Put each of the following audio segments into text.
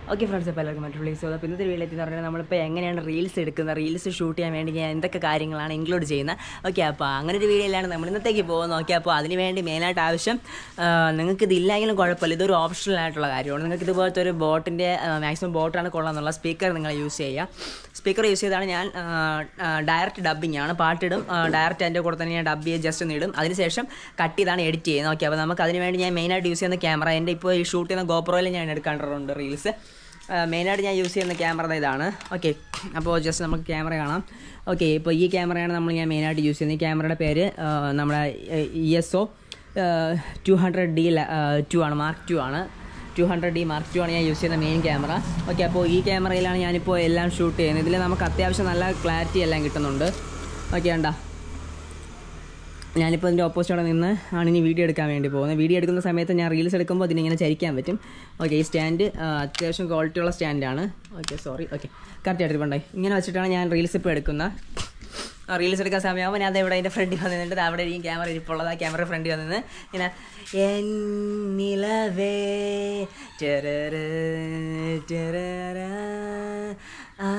okay friends അപ്പോൾ എല്ലാവർക്കും മറ്റു പ്ലേസ് അപ്പോൾ ഇന്നത്തെ വീഡിയോ എന്ന് പറഞ്ഞാൽ നമ്മളിപ്പോൾ എങ്ങനെയാണ് റീൽസ് എടുക്കുന്നത് റീൽസ് ഷൂട്ട് ചെയ്യാൻ വേണ്ടി ഞാൻ എന്തൊക്കെ കാര്യങ്ങളാണ് ഇൻക്ലൂഡ് ചെയ്യുന്നത് ഓക്കെ അപ്പോൾ അങ്ങനെ ഒരു വീഡിയോയിലാണ് നമ്മൾ ഇന്നത്തേക്ക് പോകുന്നത് ഓക്കെ അപ്പോൾ അതിന് വേണ്ടി മെയിനായിട്ട് ആവശ്യം ആ, നിങ്ങൾക്ക് ഇതില്ലെങ്കിലും കുഴപ്പമില്ല ഇതൊരു ഓപ്ഷണൽ ആയിട്ടുള്ള കാര്യമാണ് നിങ്ങൾക്ക് ഇതുപോലത്തെ ഒരു ബോട്ടിൻ്റെ മാക്സിമം ബോട്ടാണ് കൊള്ളാമെന്നുള്ള സ്പീക്കർ നിങ്ങൾ യൂസ് ചെയ്യുക സ്പീക്കർ യൂസ് ചെയ്താണ് ഞാൻ ഡയറക്റ്റ് ഡബ്ബിംഗ് ആണ് പാട്ടിടും ഡയറക്റ്റ് എൻ്റെ കൂടെ തന്നെ ഞാൻ ഡബ് ചെയ്ത് ജസ്റ്റ് ഒന്ന് ഇടും അതിനുശേഷം കട്ട് ചെയ്താണ് എഡിറ്റ് ചെയ്യുന്നത് ഓക്കെ അപ്പോൾ നമുക്ക് അതിന് വേണ്ടി ഞാൻ മെയിനായിട്ട് യൂസ് ചെയ്യുന്ന ക്യാമറ എൻ്റെ ഇപ്പോൾ ഈ ഷൂട്ട് ചെയ്യുന്ന ഗോപ്രോയിൽ ഞാൻ എടുക്കാറുണ്ട് റീൽസ് മെയിനായിട്ട് ഞാൻ യൂസ് ചെയ്യുന്ന ക്യാമറ ഇതാണ് ഓക്കെ അപ്പോൾ ജസ്റ്റ് നമുക്ക് ക്യാമറ കാണാം ഓക്കെ ഇപ്പോൾ ഈ ക്യാമറയാണ് നമ്മൾ ഞാൻ മെയിനായിട്ട് യൂസ് ചെയ്യുന്നത് ഈ ക്യാമറയുടെ പേര് ആ, നമ്മുടെ E S O two hundred D two ആണ് മാർക്ക് ടു ആണ് two hundred D mark two ആണ് ഞാൻ യൂസ് ചെയ്യുന്ന മെയിൻ ക്യാമറ ഓക്കെ അപ്പോൾ ഈ ക്യാമറയിലാണ് ഞാനിപ്പോൾ എല്ലാം ഷൂട്ട് ചെയ്യുന്നത് ഇതിൽ നമുക്ക് അത്യാവശ്യം നല്ല ക്ലാരിറ്റി എല്ലാം കിട്ടുന്നുണ്ട് ഓക്കെ ഉണ്ടോ ഞാനിപ്പോൾ ഇതിൻ്റെ ഓപ്പോസിറ്റോടെ നിന്ന് ആണ് ഇനി വീഡിയോ എടുക്കാൻ വേണ്ടി പോകുന്നത് വീഡിയോ എടുക്കുന്ന സമയത്ത് ഞാൻ റീൽസ് എടുക്കുമ്പോൾ ഇതിനിങ്ങനെ ചരിക്കാൻ പറ്റും ഓക്കെ ഈ സ്റ്റാൻഡ് അത്യാവശ്യം ക്വാളിറ്റിയുള്ള സ്റ്റാൻഡാണ് ഓക്കെ സോറി ഓക്കെ കറക്റ്റ് എടുത്തിട്ടുണ്ടായി ഇങ്ങനെ വെച്ചിട്ടാണ് ഞാൻ റീൽസ് ഇപ്പോൾ എടുക്കുന്നത് റീൽസ് എടുക്കാൻ സമയമാകുമ്പോൾ ഞാൻ ഇവിടെ അതിൻ്റെ ഫ്രണ്ടിൽ വന്നിട്ട് അവിടെ ഈ ക്യാമറ ഇരിപ്പുള്ളത് ആ ക്യാമറ ഫ്രണ്ടിൽ വന്നിട്ട് ഇങ്ങനെ എന്നിലവേ ടെററ് ടെററ ആ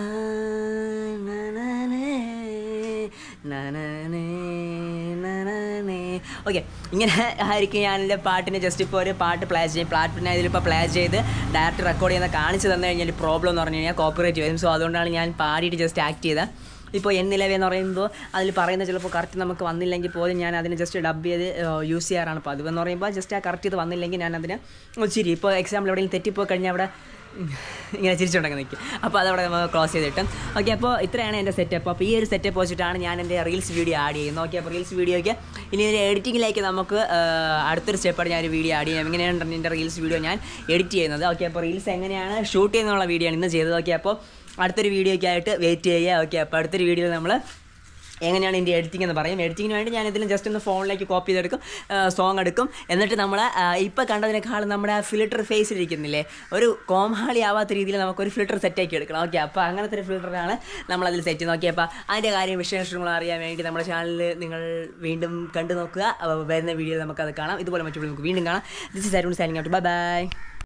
നനനേ നനനേ നനനേ ഓക്കെ ഇങ്ങനെ ആയിരിക്കും ഞാൻ എൻ്റെ പാട്ടിന് ജസ്റ്റ് ഇപ്പോൾ ഒരു പാട്ട് പ്ലേ ചെയ്യും പാട്ടിനെ ഇതിലിപ്പോൾ പ്ലേ ചെയ്ത് ഡയറക്റ്റ് റെക്കോർഡ് ചെയ്യുന്ന കാണിച്ച് തന്നു കഴിഞ്ഞാൽ പ്രോബ്ലം എന്ന് പറഞ്ഞു കഴിഞ്ഞാൽ കോപ്പറേറ്റ് വരും സോ അതുകൊണ്ടാണ് ഞാൻ പാടിയിട്ട് ജസ്റ്റ് ആക്ട് ചെയ്തത് ഇപ്പോൾ എന്നിലവേ എന്ന് പറയുമ്പോൾ അതിൽ പറയുന്നത് ചിലപ്പോൾ കറക്റ്റ് നമുക്ക് വന്നില്ലെങ്കിൽ പോലും ഞാൻ അതിനെ ജസ്റ്റ് ഡബ് ചെയ്ത് യൂസ് ചെയ്യാറാണ് അപ്പോൾ അതെന്ന് പറയുമ്പോൾ ജസ്റ്റ് ആ കറക്റ്റ് ഇത് വന്നില്ലെങ്കിൽ ഞാൻ അതിനെ ഒന്ന് ചിരി ഇപ്പോൾ എക്സാമ്പിൾ എവിടെയെങ്കിലും തെറ്റിപ്പോയി കഴിഞ്ഞാൽ അവിടെ ഇങ്ങനെ ചിരിച്ചുകൊണ്ടൊക്കെ നിൽക്കും അപ്പോൾ അതവിടെ നമ്മൾ ക്ലോസ് ചെയ്തിട്ട് ഓക്കെ അപ്പോൾ ഇത്രയാണ് എൻ്റെ സെറ്റപ്പ് അപ്പോൾ ഈ ഒരു സെറ്റപ്പ് വെച്ചിട്ടാണ് ഞാൻ എൻ്റെ റീൽസ് വീഡിയോ ആഡ് ചെയ്യുന്നത് ഓക്കെ അപ്പോൾ റീൽസ് വീഡിയോയ്ക്ക് ഇനി ഒരു എഡിറ്റിങ്ങിലേക്ക് നമുക്ക് ആ, അടുത്തൊരു സ്റ്റെപ്പാണ് ഞാൻ ഒരു വീഡിയോ ആഡ് ചെയ്യാം എങ്ങനെയാണ് എൻ്റെ റീൽസ് വീഡിയോ ഞാൻ എഡിറ്റ് ചെയ്യുന്നത് ഓക്കെ അപ്പോൾ റീൽസ് എങ്ങനെയാണ് ഷൂട്ട് ചെയ്യുന്നുള്ള വീഡിയോ ആണ് ഇന്ന് ചെയ്തത് ഓക്കെ അപ്പോൾ അടുത്തൊരു വീഡിയോയ്ക്കായിട്ട് വെയിറ്റ് ചെയ്യുക ഓക്കെ അപ്പോൾ അടുത്തൊരു വീഡിയോയിൽ നമ്മൾ എങ്ങനെയാണ് ഇതിൻ്റെ എഡിറ്റിംഗ് എന്ന് പറയും എഡിറ്റിങ്ങിന് വേണ്ടി ഞാൻ ഇതിന് ജസ്റ്റ് ഒന്ന് ഫോണിലേക്ക് കോപ്പി ചെയ്തെടുക്കും സോങ് എടുക്കും എന്നിട്ട് നമ്മൾ ഇപ്പോൾ കണ്ടതിനേക്കാൾ നമ്മുടെ ആ ഫിൽറ്റർ ഫേസിലിരിക്കുന്നില്ലേ ഒരു കോമാളി ആവാത്ത രീതിയിൽ നമുക്കൊരു ഫിൽറ്റർ സെറ്റാക്കി എടുക്കണം ഓക്കെ അപ്പോൾ അങ്ങനത്തെ ഒരു ഫിൽറ്ററാണ് നമ്മളതിൽ സെറ്റ് നോക്കി അപ്പോൾ അതിൻ്റെ കാര്യം വിശേഷങ്ങൾ അറിയാൻ വേണ്ടി നമ്മുടെ ചാനൽ നിങ്ങൾ വീണ്ടും കണ്ടു നോക്കുക അപ്പോൾ വരുന്ന വീഡിയോയിൽ നമുക്കത് കാണാം ഇതുപോലെ മറ്റു നമുക്ക് വീണ്ടും കാണാം this is Arun signing out bye by